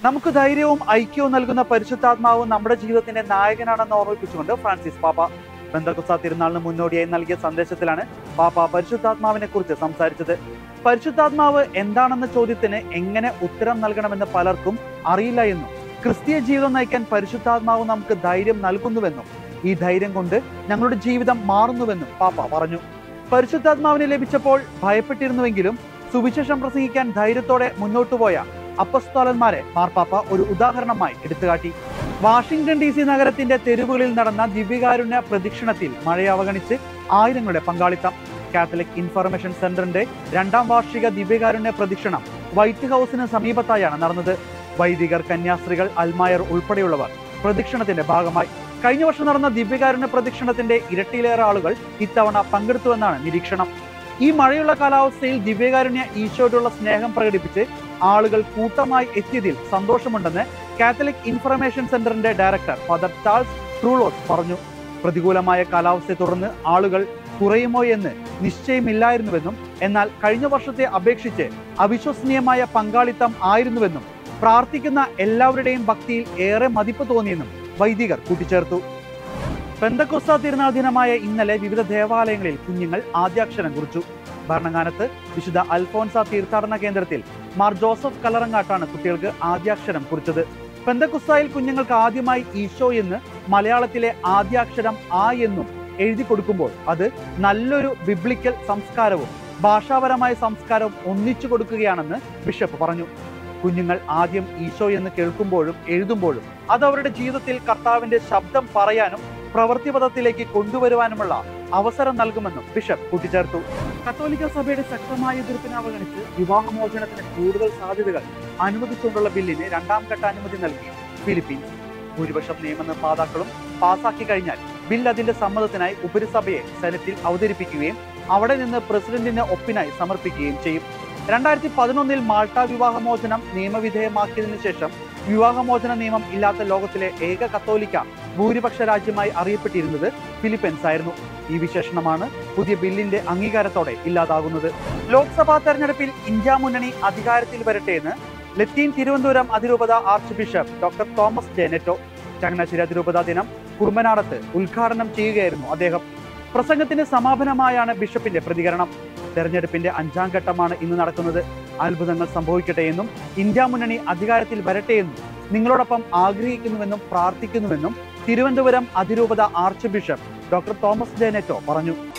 നമുക്ക് ധൈര്യവും ഐക്യവും നൽകുന്ന പരിശുദ്ധാത്മാവ് നമ്മുടെ ജീവിതത്തിന്റെ നായകനാണെന്ന് ഓർമ്മിപ്പിച്ചുകൊണ്ട് ഫ്രാൻസിസ് പാപ്പ ബന്ധക്കുസ തിരുനാളിന് മുന്നോടിയായി നൽകിയ സന്ദേശത്തിലാണ് പാപ്പ പരിശുദ്ധാത്മാവിനെ കുറിച്ച് സംസാരിച്ചത് പരിശുദ്ധാത്മാവ് എന്താണെന്ന ചോദ്യത്തിന് എങ്ങനെ ഉത്തരം നൽകണമെന്ന് പലർക്കും അറിയില്ല എന്നും ക്രിസ്തീയ ജീവിതം നയിക്കാൻ പരിശുദ്ധാത്മാവ് നമുക്ക് ധൈര്യം നൽകുന്നുവെന്നും ഈ ധൈര്യം കൊണ്ട് ഞങ്ങളുടെ ജീവിതം മാറുന്നുവെന്നും പാപ്പ പറഞ്ഞു പരിശുദ്ധാത്മാവിനെ ലഭിച്ചപ്പോൾ ഭയപ്പെട്ടിരുന്നുവെങ്കിലും സുവിശേഷം പ്രസംഗിക്കാൻ ധൈര്യത്തോടെ മുന്നോട്ടു പോയ അപ്പസ്തോലന്മാരെ മാർപ്പാപ്പ ഒരു ഉദാഹരണമായി എടുത്തുകാട്ടി വാഷിംഗ്ടൺ ഡി സി നഗരത്തിന്റെ തെരുവുകളിൽ നടന്ന ദിവ്യകാരുണ്യ പ്രദക്ഷിണത്തിൽ മഴയെ അവഗണിച്ച് ആയിരങ്ങളുടെ പങ്കാളിത്തം കാത്തലിക് ഇൻഫർമേഷൻ സെന്ററിന്റെ രണ്ടാം വാർഷിക ദിവ്യകാരുണ്യ പ്രദക്ഷിണം വൈറ്റ് ഹൗസിന് സമീപത്തായാണ് നടന്നത് വൈദികർ കന്യാസ്ത്രീകൾ അൽമായർ ഉൾപ്പെടെയുള്ളവർ പ്രദക്ഷിണത്തിന്റെ ഭാഗമായി കഴിഞ്ഞ വർഷം നടന്ന ദിവ്യകാരുണ്യ പ്രദക്ഷിണത്തിന്റെ ഇരട്ടിയിലേറെ ആളുകൾ ഇത്തവണ പങ്കെടുത്തുവെന്നാണ് നിരീക്ഷണം ഈ മഴയുള്ള കാലാവസ്ഥയിൽ ദിവ്യകാരുണ്യ ഈശോയോടുള്ള സ്നേഹം പ്രകടിപ്പിച്ച് ആളുകൾ കൂട്ടമായി എത്തിയതിൽ സന്തോഷമുണ്ടെന്ന് കാത്തലിക് ഇൻഫർമേഷൻ സെന്ററിന്റെ ഡയറക്ടർ ഫാദർ ചാൾസ് ട്രൂലോസ് പറഞ്ഞു പ്രതികൂലമായ കാലാവസ്ഥയെ തുടർന്ന് ആളുകൾ കുറയുമോ എന്ന് നിശ്ചയമില്ലായിരുന്നുവെന്നും എന്നാൽ കഴിഞ്ഞ വർഷത്തെ അപേക്ഷിച്ച് അവിശ്വസനീയമായ പങ്കാളിത്തം ആയിരുന്നുവെന്നും പ്രാർത്ഥിക്കുന്ന എല്ലാവരുടെയും ഭക്തിയിൽ ഏറെ മതിപ്പ് തോന്നിയെന്നും വൈദികർ കൂട്ടിച്ചേർത്തു പെന്തക്കൊസ്ത തിരുനാൾ ദിനമായ ഇന്നലെ വിവിധ ദേവാലയങ്ങളിൽ കുഞ്ഞുങ്ങൾ ആദ്യാക്ഷരം കുറിച്ചു ഭരണങ്ങാനത്ത് വിശുദ്ധ അൽഫോൻസ തീർത്ഥാടന കേന്ദ്രത്തിൽ മാർ ജോസഫ് കലറങ്ങാട്ടാണ് കുട്ടികൾക്ക് ആദ്യാക്ഷരം കുറിച്ചത് പെന്തക്കുസ്തായിൽ കുഞ്ഞുങ്ങൾക്ക് ആദ്യമായി ഈശോ എന്ന് മലയാളത്തിലെ ആദ്യാക്ഷരം ആ എന്നും എഴുതി കൊടുക്കുമ്പോൾ അത് നല്ലൊരു ബിബ്ലിക്കൽ സംസ്കാരവും ഭാഷാപരമായ സംസ്കാരവും ഒന്നിച്ചു കൊടുക്കുകയാണെന്ന് ബിഷപ്പ് പറഞ്ഞു കുഞ്ഞുങ്ങൾ ആദ്യം ഈശോ എന്ന് കേൾക്കുമ്പോഴും എഴുതുമ്പോഴും അത് അവരുടെ ജീവിതത്തിൽ കർത്താവിന്റെ ശബ്ദം പറയാനും പ്രവൃത്തിപഥത്തിലേക്ക് കൊണ്ടുവരുവാനുമുള്ള അവസരം നൽകുമെന്നും ബിഷപ്പ് കൂട്ടിച്ചേർത്തു കത്തോലിക്ക സഭയുടെ ശക്തമായ എതിർപ്പിനെ അവഗണിച്ച് വിവാഹമോചനത്തിന് കൂടുതൽ സാധ്യതകൾ അനുവദിച്ചുകൊണ്ടുള്ള ബില്ലിന് രണ്ടാം ഘട്ട അനുമതി നൽകി ഫിലിപ്പീൻസ് ഭൂരിപക്ഷം നിയമനിർമ്മാതാക്കളും പാസാക്കി കഴിഞ്ഞാൽ ബിൽ അതിന്റെ സമ്മതത്തിനായി ഉപരിസഭയെ സെനറ്റിൽ അവതരിപ്പിക്കുകയും അവിടെ നിന്ന് പ്രസിഡന്റിന് ഒപ്പിനായി സമർപ്പിക്കുകയും ചെയ്യും രണ്ടായിരത്തി പതിനൊന്നിൽ മാൾട്ട വിവാഹമോചനം നിയമവിധേയമാക്കിയതിനു ശേഷം വിവാഹമോചന നിയമം ഇല്ലാത്ത ലോകത്തിലെ ഏക കത്തോലിക്ക ഭൂരിപക്ഷ രാജ്യമായി അറിയപ്പെട്ടിരുന്നത് ഫിലിപ്പീൻസ് ആയിരുന്നു ഈ വിശേഷണമാണ് പുതിയ ബില്ലിന്റെ അംഗീകാരത്തോടെ ഇല്ലാതാകുന്നത് ലോക്സഭാ തെരഞ്ഞെടുപ്പിൽ ഇന്ത്യ മുന്നണി അധികാരത്തിൽ വരട്ടെ എന്ന് ലത്തീൻ തിരുവനന്തപുരം അതിരൂപത archbishop doctor Thomas J Netto Changanassery അതിരൂപത ദിനം കുറുമ്പനാടത്ത് ഉദ്ഘാടനം ചെയ്യുകയായിരുന്നു അദ്ദേഹം പ്രസംഗത്തിന്റെ സമാപനമായാണ് ബിഷപ്പിന്റെ പ്രതികരണം തെരഞ്ഞെടുപ്പിന്റെ അഞ്ചാം ഘട്ടമാണ് ഇന്ന് നടക്കുന്നത് അത്ഭുതങ്ങൾ സംഭവിക്കട്ടെ എന്നും ഇന്ത്യ മുന്നണി അധികാരത്തിൽ വരട്ടെ എന്നും നിങ്ങളോടൊപ്പം ആഗ്രഹിക്കുന്നുവെന്നും പ്രാർത്ഥിക്കുന്നുവെന്നും തിരുവനന്തപുരം അതിരൂപത archbishop doctor Thomas J Netto പറഞ്ഞു